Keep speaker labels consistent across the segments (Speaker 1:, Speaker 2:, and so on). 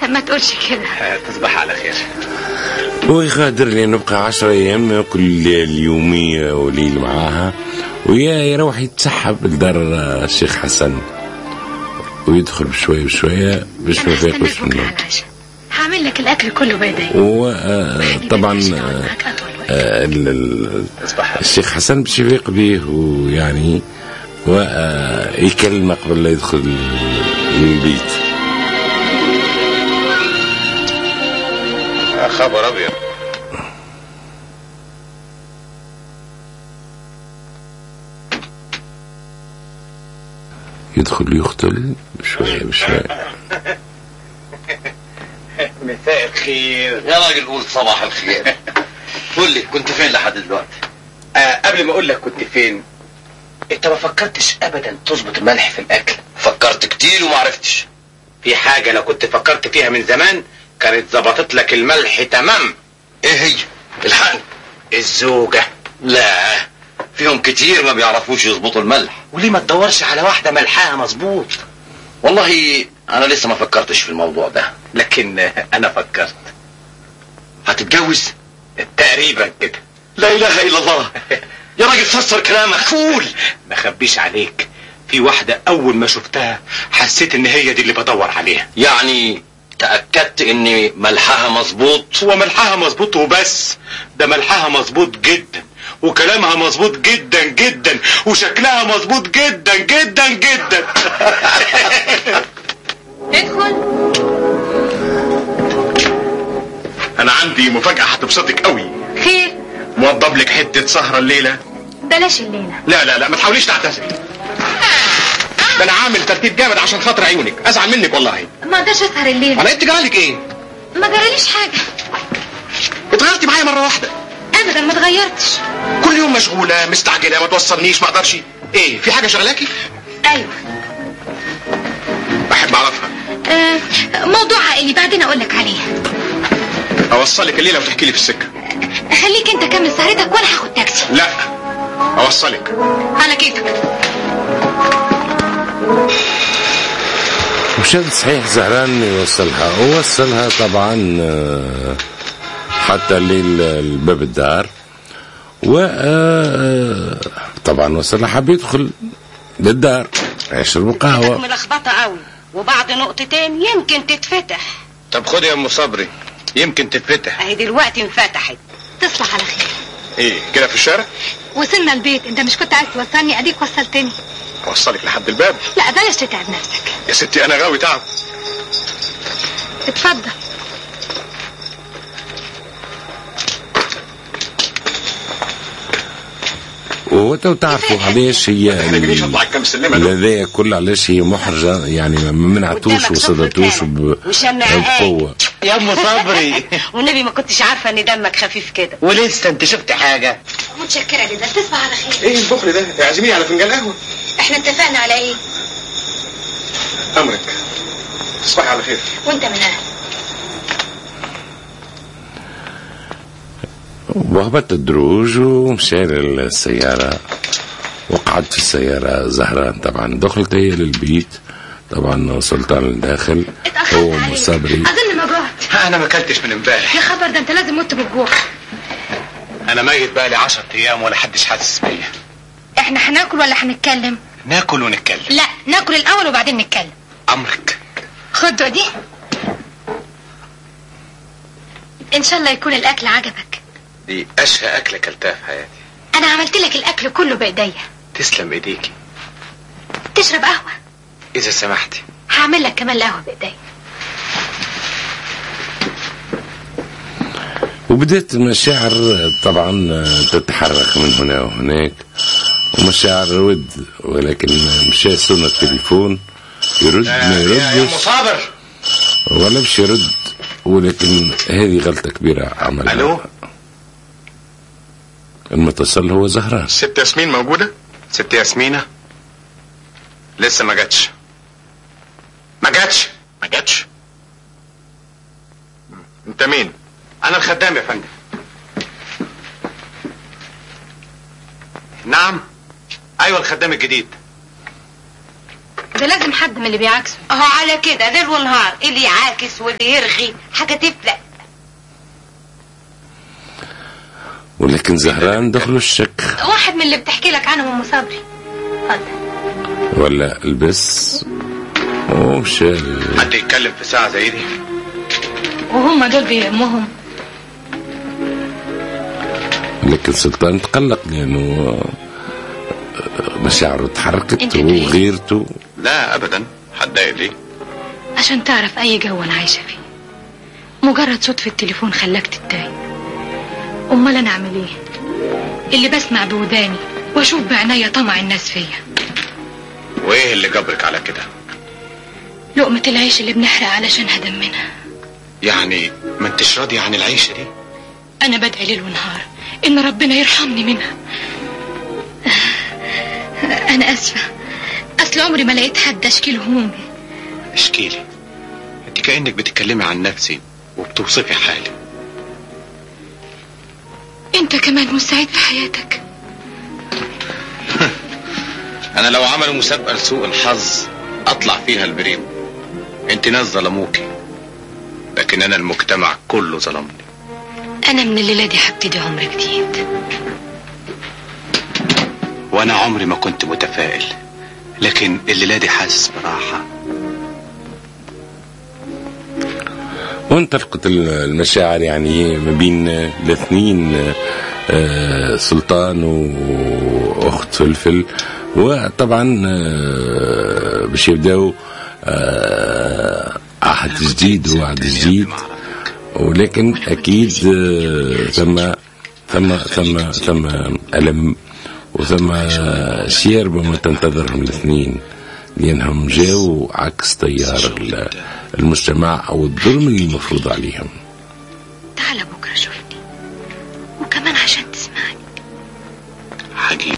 Speaker 1: ما تقولش كده
Speaker 2: تصبح على خير
Speaker 3: ويغادر لي نبقى عشر أيام كل اليومية وليل معاها ويا يروح يتسحب لدار الشيخ حسن ويدخل بشوية بشوية باش ما
Speaker 1: أنا
Speaker 3: يفيقش
Speaker 1: هستناك
Speaker 3: من
Speaker 1: بكرة
Speaker 3: النوم
Speaker 1: على العشاء هعمل لك الأكل كله بيدي
Speaker 3: وطبعا الشيخ حسن باش يفيق به ويعني ويكلمه قبل لا يدخل البيت
Speaker 2: خبر ابيض
Speaker 3: يدخل يقتل بشوية بشوية
Speaker 2: مساء الخير
Speaker 4: يا راجل قول صباح الخير قول لي كنت فين لحد دلوقتي
Speaker 2: آه قبل ما اقول لك كنت فين انت ما فكرتش ابدا تظبط الملح في الاكل
Speaker 4: فكرت كتير وما عرفتش
Speaker 2: في حاجة لو كنت فكرت فيها من زمان كانت ظبطت لك الملح تمام
Speaker 4: ايه هي الحقني
Speaker 2: الزوجة
Speaker 4: لا فيهم كتير ما بيعرفوش يظبطوا الملح
Speaker 2: وليه ما تدورش على واحدة ملحها مظبوط
Speaker 4: والله انا لسه ما فكرتش في الموضوع ده
Speaker 2: لكن آه، انا فكرت
Speaker 4: هتتجوز
Speaker 2: تقريبا كده
Speaker 4: لا اله الا الله يا راجل فسر كلامك قول
Speaker 2: ما خبيش عليك في واحدة اول ما شفتها حسيت ان هي دي اللي بدور عليها
Speaker 4: يعني تأكدت ان ملحها مظبوط
Speaker 2: هو ملحها مظبوط وبس ده ملحها مظبوط جدا وكلامها مظبوط جدا جدا وشكلها مظبوط جدا جدا جدا
Speaker 1: ادخل
Speaker 2: انا عندي مفاجأة هتبسطك قوي
Speaker 1: خير
Speaker 2: موضب لك حتة سهرة الليلة
Speaker 1: بلاش الليلة
Speaker 2: لا لا لا ما تحاوليش تعتذري ده انا عامل ترتيب جامد عشان خاطر عيونك ازعل منك والله
Speaker 1: ما اقدرش اسهر الليلة
Speaker 2: انا انت جرالك ايه
Speaker 1: ما جراليش حاجة
Speaker 2: اتغيرتي معايا مرة واحدة
Speaker 1: ابدا ما اتغيرتش
Speaker 2: كل يوم مشغولة مستعجلة ما توصلنيش ما اقدرش ايه في حاجة شغلاكي
Speaker 1: ايوه
Speaker 2: بحب اعرفها
Speaker 1: آه موضوع عائلي بعدين اقول لك عليه
Speaker 2: اوصلك الليلة وتحكي لي في السكة
Speaker 1: خليك انت كمل سهرتك وانا هاخد تاكسي
Speaker 2: لا اوصلك
Speaker 1: على كيفك
Speaker 3: وشاد صحيح زهران يوصلها ووصلها طبعا آه، حتى لباب الدار و آه، طبعا وصلها حب يدخل للدار يشرب قهوة
Speaker 5: ملخبطة قوي وبعد نقطتين يمكن تتفتح
Speaker 2: طب خدي يا ام صبري يمكن تتفتح
Speaker 5: اهي دلوقتي انفتحت
Speaker 1: تصلح على خير
Speaker 2: ايه كده في الشارع
Speaker 1: وصلنا البيت انت مش كنت عايز توصلني اديك وصلتني
Speaker 2: اوصلك لحد الباب
Speaker 1: لا بلاش تتعب نفسك
Speaker 2: يا ستي انا غاوي تعب
Speaker 1: اتفضل
Speaker 3: وتو تعرفوا علاش هي
Speaker 2: ما تجريش اطلع كام سلمه دول.
Speaker 3: هذايا كل علاش هي محرجة يعني ما منعتوش
Speaker 5: قدامك
Speaker 3: وصدتوش
Speaker 5: صفر
Speaker 3: ب-
Speaker 5: وشمعها
Speaker 3: بقوة
Speaker 2: يا ام صبري
Speaker 5: والنبي ما كنتش عارفة ان دمك خفيف كده
Speaker 2: ولسه انت شفت حاجه
Speaker 1: متشكرة جدا تصبح على خير
Speaker 2: ايه البخل ده اعزميني على فنجان قهوه
Speaker 1: احنا اتفقنا على ايه
Speaker 2: امرك تصبحي على خير
Speaker 1: وانت من اهل
Speaker 3: وهبط الدروج ومشى للسيارة وقعد في السيارة زهران طبعا دخلت هي للبيت طبعا سلطان الداخل
Speaker 1: اتأخرت
Speaker 3: هو
Speaker 1: عليك
Speaker 3: صبري
Speaker 1: اظن ما جوعت
Speaker 2: انا ما اكلتش من امبارح
Speaker 1: يا خبر ده انت لازم مت بالجوع
Speaker 2: انا ميت بقالي 10 ايام ولا حدش حاسس بيا
Speaker 1: احنا هناكل ولا هنتكلم
Speaker 2: ناكل ونتكلم
Speaker 1: لا ناكل الاول وبعدين نتكلم
Speaker 2: امرك
Speaker 1: خد دي ان شاء الله يكون الاكل عجبك
Speaker 2: دي اشهى اكله اكلتها في حياتي
Speaker 1: انا عملت لك الاكل كله بايديا
Speaker 2: تسلم ايديكي
Speaker 1: تشرب قهوه
Speaker 2: اذا سمحتي
Speaker 1: هعمل لك كمان القهوه بايديا
Speaker 3: وبدأت المشاعر طبعا تتحرك من هنا وهناك ومشاعر ود ولكن مشى سنة التليفون يرد ما يردش
Speaker 2: صابر
Speaker 3: ولا مش يرد ولكن هذه غلطة كبيرة عملها
Speaker 2: ألو؟
Speaker 3: المتصل هو زهران
Speaker 2: ست ياسمين موجوده ست ياسمينه لسه ما جاتش ما جاتش ما جاتش انت مين انا الخدام يا فندم نعم ايوه الخدام الجديد
Speaker 1: ده لازم حد من اللي بيعكسه
Speaker 5: اهو على كده ليل ونهار اللي يعاكس واللي يرغي حاجه تفلق
Speaker 3: ولكن زهران دخلوا الشك
Speaker 1: واحد من اللي بتحكي لك عنهم ام صبري اتفضل
Speaker 3: ولا البس ومشى
Speaker 2: حد يتكلم في ساعة زي دي
Speaker 1: وهم دول بيهمهم
Speaker 3: لكن سلطان تقلق لانه مشاعره تحركت
Speaker 1: أنت بعيد.
Speaker 3: وغيرته
Speaker 2: لا ابدا هتضايق ليه
Speaker 1: عشان تعرف اي جو انا عايشه فيه مجرد صوت في التليفون خلاك تتضايق امال انا اعمل ايه اللي بسمع بوداني واشوف بعناية طمع الناس فيا
Speaker 2: وايه اللي جبرك على كده
Speaker 1: لقمة العيش اللي بنحرق علشانها دمنا
Speaker 2: يعني ما انتش راضي عن العيشة دي
Speaker 1: انا بدعي ليل ونهار ان ربنا يرحمني منها انا اسفة اصل عمري ما لقيت حد اشكي له همومي
Speaker 2: اشكيلي انت كأنك بتتكلمي عن نفسي وبتوصفي حالي
Speaker 1: انت كمان مش سعيد في حياتك
Speaker 2: انا لو عملوا مسابقة لسوء الحظ اطلع فيها البريم انت ناس ظلموكي لكن انا المجتمع كله ظلمني
Speaker 1: انا من الليلة دي هبتدي عمر جديد
Speaker 2: وانا عمري ما كنت متفائل لكن الليلة دي حاسس براحة
Speaker 3: وانطلقت المشاعر يعني ما بين الاثنين آه، سلطان واخت فلفل وطبعا آه، باش يبداو آه، عهد جديد ووعد جديد ولكن اكيد آه، ثم ثم ثم ثم الم وثم اشياء ربما تنتظرهم الاثنين لانهم جاوا عكس تيار ال- المجتمع او الظلم اللي المفروض عليهم
Speaker 1: تعال بكرة شوفني وكمان عشان تسمعني
Speaker 2: حقيقي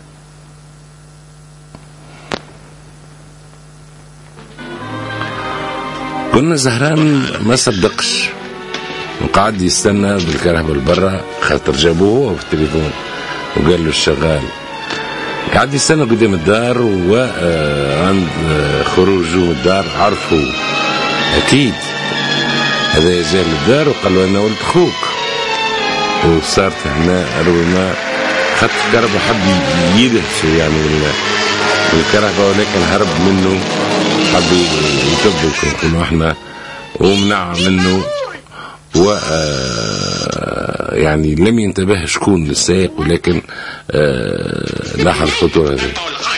Speaker 3: قلنا زهران ما صدقش وقعد يستنى بالكرهبة برا خاطر جابوه هو في التليفون وقال له الشغال قعد يستنى قدام الدار وعند خروجه من الدار عرفوا اكيد هذا جاء للدار وقال له انا ولد اخوك وصارت هنا ربما خط الكهرباء حب يدهش يعني من من الكهرباء ولكن هرب منه حب يكبر كنا احنا ومنع منه و آه، يعني لم ينتبه شكون للسائق ولكن آه، لاحظ الخطوره هذه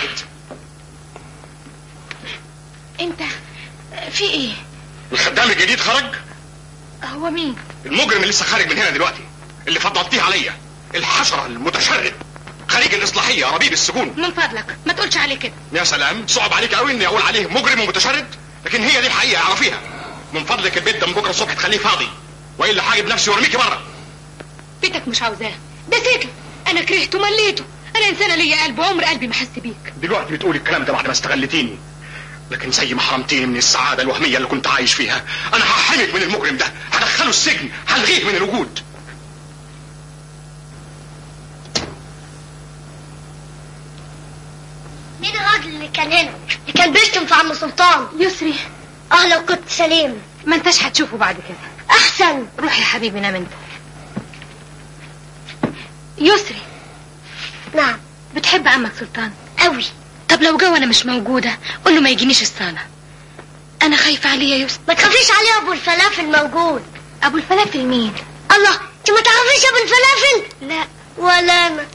Speaker 1: انت في ايه
Speaker 6: الخدام الجديد خرج
Speaker 1: هو مين
Speaker 6: المجرم اللي لسه خارج من هنا دلوقتي اللي فضلتيه عليا الحشرة المتشرد خارج الإصلاحية ربيب السجون
Speaker 1: من فضلك ما تقولش عليه كده
Speaker 6: يا سلام صعب عليك قوي اني اقول عليه مجرم ومتشرد لكن هي دي الحقيقة اعرفيها من فضلك البيت ده من بكرة الصبح تخليه فاضي والا حاجب نفسي وارميكي بره
Speaker 1: بيتك مش عاوزاه ده سجن انا كرهته مليته انا انسانه ليا قلب وعمر قلبي ما حس بيك
Speaker 6: دلوقتي بتقولي الكلام ده بعد ما استغلتيني لكن زي ما حرمتيني من السعادة الوهمية اللي كنت عايش فيها انا هحرمك من المجرم ده هدخله السجن هلغيه من الوجود
Speaker 7: مين الراجل اللي كان هنا اللي كان بيشتم في عم سلطان
Speaker 1: يسري
Speaker 7: اه لو كنت سليم
Speaker 1: ما انتش هتشوفه بعد كده
Speaker 7: احسن
Speaker 1: روح يا حبيبي نام انت يسري
Speaker 7: نعم
Speaker 1: بتحب عمك سلطان
Speaker 7: قوي
Speaker 1: طب لو جو انا مش موجوده قول له ما يجينيش الصاله انا خايفه عليه يا يسري
Speaker 7: ما تخافيش عليه ابو الفلافل موجود
Speaker 1: ابو الفلافل مين
Speaker 7: الله انت ما تعرفيش ابو الفلافل
Speaker 1: لا
Speaker 7: ولا انا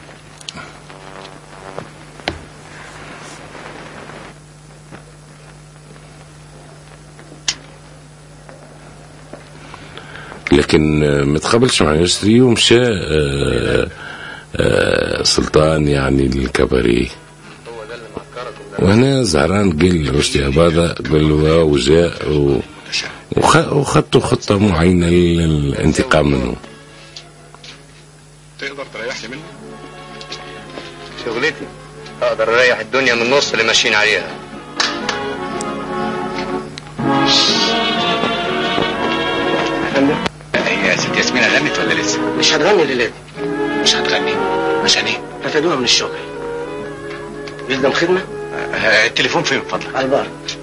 Speaker 3: لكن آه، ما تقابلش مع يسري ومشى آه، آه، سلطان يعني للكباريه وهنا زهران قال رشدي أباضة قال له آه، وجاء و- وخ- وخطوا خطة معينة للانتقام منه
Speaker 6: تقدر تريحني منه
Speaker 4: شغلتي اقدر اريح الدنيا من النص اللي ماشيين عليها
Speaker 2: هي ست ياسمين غنت ولا لسه
Speaker 4: مش هتغني الليله دي
Speaker 2: مش هتغني عشان ايه
Speaker 4: هتدوها من الشغل يلزم خدمه
Speaker 2: آه، التليفون فين من فضلك
Speaker 4: على البار